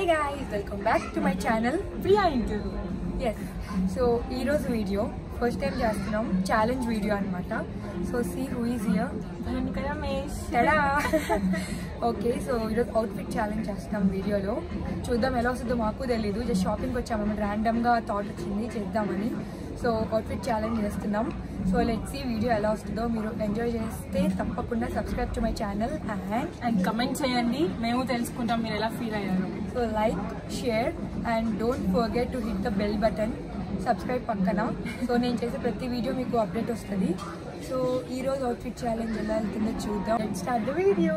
Hey guys welcome back to my channel Priya ఇంటూ ఎస్ so ఈరోజు వీడియో ఫస్ట్ టైం చేస్తున్నాం ఛాలెంజ్ వీడియో అనమాట so see who is here Dhanika Ramesh tada okay so ఈరోజు outfit challenge చేస్తున్నాం వీడియోలో చూద్దాం ఎలా వస్తుందో మాకు తెలీదు జస్ట్ షాపింగ్కి వచ్చాము ర్యాండమ్గా థాట్ వచ్చింది చేద్దామని సో అవుట్ఫిట్ ఛాలెంజ్ చేస్తున్నాం సో లెట్ సీ వీడియో ఎలా వస్తుందో మీరు ఎంజాయ్ చేస్తే తప్పకుండా subscribe to my channel and and comment చేయండి మేము తెలుసుకుంటాం మీరు ఎలా ఫీల్ అయ్యారు so like share and don't forget to hit the bell button subscribe పక్కన సో నేను చేసే ప్రతి వీడియో మీకు అప్డేట్ వస్తుంది సో ఈరోజు అవుట్ఫిట్ ఛాలెంజ్ ఎలా వెళ్తుందో చూద్దాం let start the video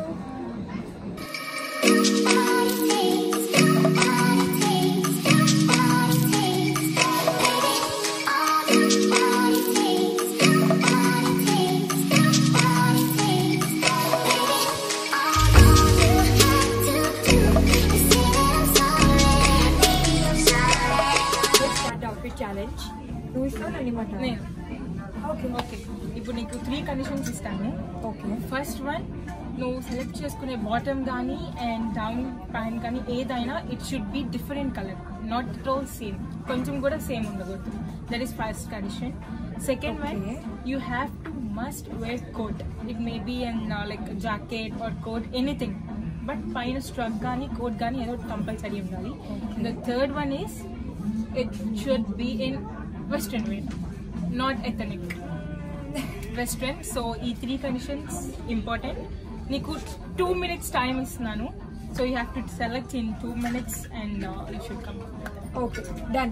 start outfit challenge నువ్వు ఇష్టం అనమాట నేను ఓకే ఓకే ఇప్పుడు నీకు త్రీ కండిషన్స్ ఇస్తాను ఓకే ఫస్ట్ వన్ నువ్వు సెలెక్ట్ చేసుకునే బాటమ్ కానీ అండ్ డౌన్ ప్యాంట్ కానీ ఏదైనా it should be different colour not at all same కొంచెం కూడా సేమ్ ఉండకూడదు that is first condition second one Okay. You have to must wear coat it may be and like jacket or coat anything but పైన స్ట్రక్ కానీ coat కానీ ఏదో compulsory ఉండాలి Okay. The third one is it should be in western wear not ethnic western so ఈ three conditions important నీకు two minutes time ఇస్తున్నాను so you have to select in two minutes and you should come okay done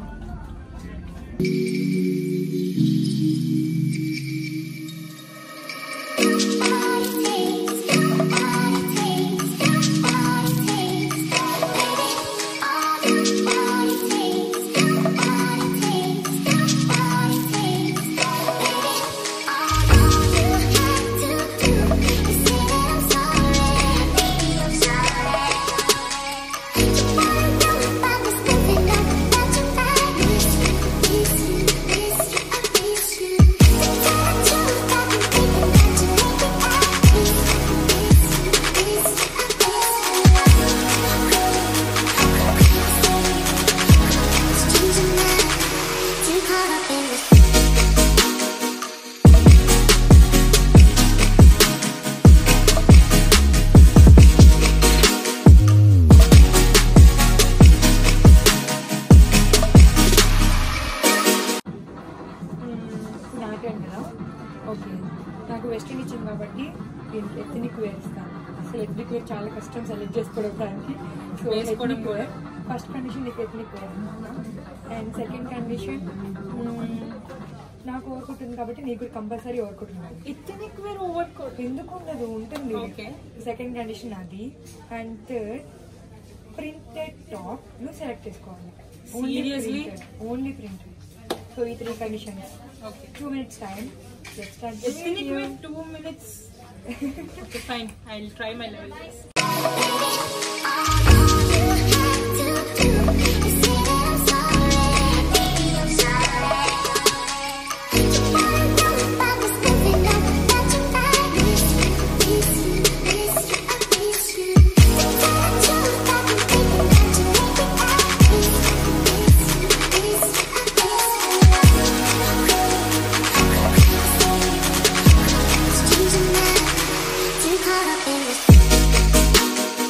నాకే కదా okay నాకు western ఇచ్చింది కాబట్టి నేను ethnic wear ఇస్తాను అసలు ఎత్నిక్ వేర్ చాలా కష్టం సెలెక్ట్ చేసుకోవడానికి సో వేసుకోవడం కూడా. ఫస్ట్ కండిషన్ నీకు ethnic wear and second condition నాకు ఓవర్కోట్ ఉంది కాబట్టి నీకు కూడా కంపల్సరీ ఓవర్కోట్ ఉండాలి ఇతనికి వేరు ఓవర్ కోట్ ఎందుకు ఉండదు ఉంటుంది Okay. సెకండ్ కండిషన్ అది అండ్ థర్డ్ ప్రింటెడ్ టాప్ నువ్వు సెలెక్ట్ చేసుకోవాలి Seriously? ఓన్లీ ప్రింటెడ్ సో ఈ three conditions okay two minutes time ఇతనికి wear two minutes okay fine I will try my level Too caught up in this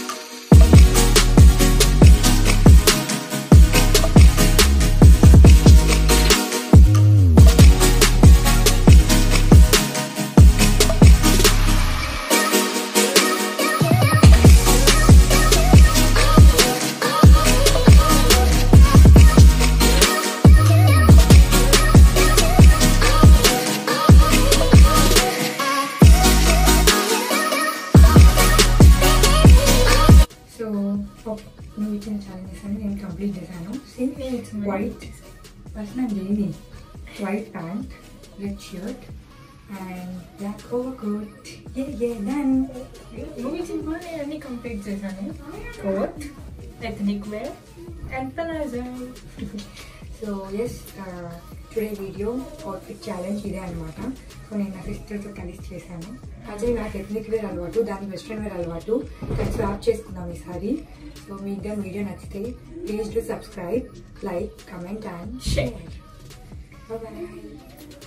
so నువ్వు ఇచ్చిన challenges అని నేను complete చేశాను white first నేను చేయని white pant red shirt and black over coat ఏ ఏ డన్ నువ్వు ఇచ్చిన నేను అన్ని కంప్లీట్ చేశాను coat ethnic wear so yes today video outfit challenge ఇదే అనమాట సో నేను నా సిస్టర్తో కలిసి చేశాను అజయ్ నాకు ఎథ్నిక్ వేర్ అలవాటు దాని వెస్ట్రన్ వేర్ అలవాటు కానీ స్వాప్ చేసుకుందాం ఈసారి సో మీ ఇద్దరు వీడియో నచ్చితే please do subscribe like comment and share bye